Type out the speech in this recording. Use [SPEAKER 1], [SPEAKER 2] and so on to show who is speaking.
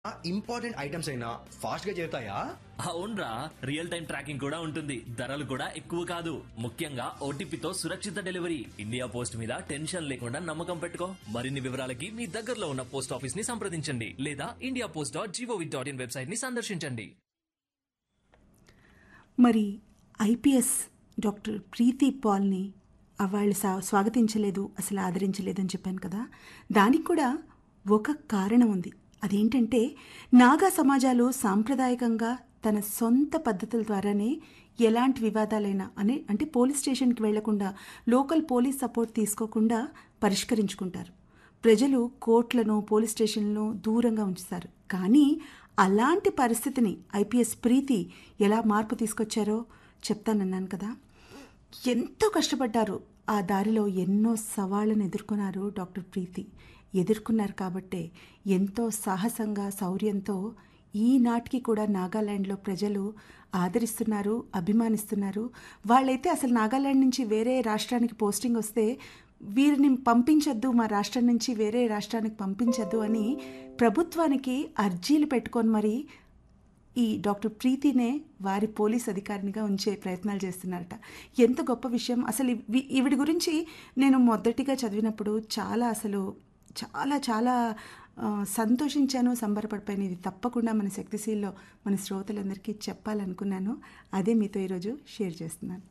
[SPEAKER 1] important items అయినా fast గా చేరుతాయా
[SPEAKER 2] అవునరా రియల్ టైం ట్రాకింగ్ కూడా ఉంటుంది ధరలు కూడా ఎక్కువ కాదు ముఖ్యంగా ఓటీపీతో సురక్షిత డెలివరీ ఇండియా పోస్ట్ మీద టెన్షన్ లేకుండా నమ్మకం పెట్టుకో మరిన్ని వివరాలకి మీ దగ్గరలో ఉన్న పోస్ట్ ఆఫీస్ ని సంప్రదించండి లేదా India post dot G O V dot in website ని సందర్శించండి
[SPEAKER 3] మరి ఐపీఎస్ డాక్టర్ ప్రీతి పాల్ని ఆ వాళ్ళు సా స్వాగతించలేదు అసలు ఆదరించలేదు అని చెప్పాను కదా దానికి కూడా ఒక కారణం ఉంది అదేంటంటే నాగా సమాజాలు సాంప్రదాయకంగా తన సొంత పద్ధతుల ద్వారానే ఎలాంటి వివాదాలైనా అని అంటే పోలీస్ స్టేషన్కి వెళ్లకుండా లోకల్ పోలీస్ సపోర్ట్ తీసుకోకుండా పరిష్కరించుకుంటారు ప్రజలు కోర్టులను పోలీస్ స్టేషన్లను దూరంగా ఉంచుతారు కానీ అలాంటి పరిస్థితిని ఐపీఎస్ ప్రీతి ఎలా మార్పు తీసుకొచ్చారో చెప్తానన్నాను కదా ఎంతో కష్టపడ్డారు ఆ దారిలో ఎన్నో సవాళ్ళను ఎదుర్కొన్నారు డాక్టర్ ప్రీతి ఎదుర్కొన్నారు కాబట్టే ఎంతో సాహసంగా శౌర్యంతో ఈనాటికి కూడా నాగాల్యాండ్లో ప్రజలు ఆదరిస్తున్నారు అభిమానిస్తున్నారు వాళ్ళైతే అసలు నాగాల్యాండ్ నుంచి వేరే రాష్ట్రానికి పోస్టింగ్ వస్తే వీరిని పంపించొద్దు మా రాష్ట్రం నుంచి వేరే రాష్ట్రానికి పంపించొద్దు అని ప్రభుత్వానికి అర్జీలు పెట్టుకొని మరి ఈ డాక్టర్ ప్రీతినే వారి పోలీస్ అధికారినిగా ఉంచే ప్రయత్నాలు చేస్తున్నారట ఎంత గొప్ప విషయం అసలు ఇవి- ఈవిడి గురించి నేను మొదటిగా చదివినప్పుడు చాలా అసలు చాలా చాలా ఆ, సంతోషించాను సంబరపడిపోయాను ఇది తప్పకుండా మన శక్తిశీల్లో మన శ్రోతలందరికీ చెప్పాలనుకున్నాను అదే మీతో ఈరోజు షేర్ చేస్తున్నాను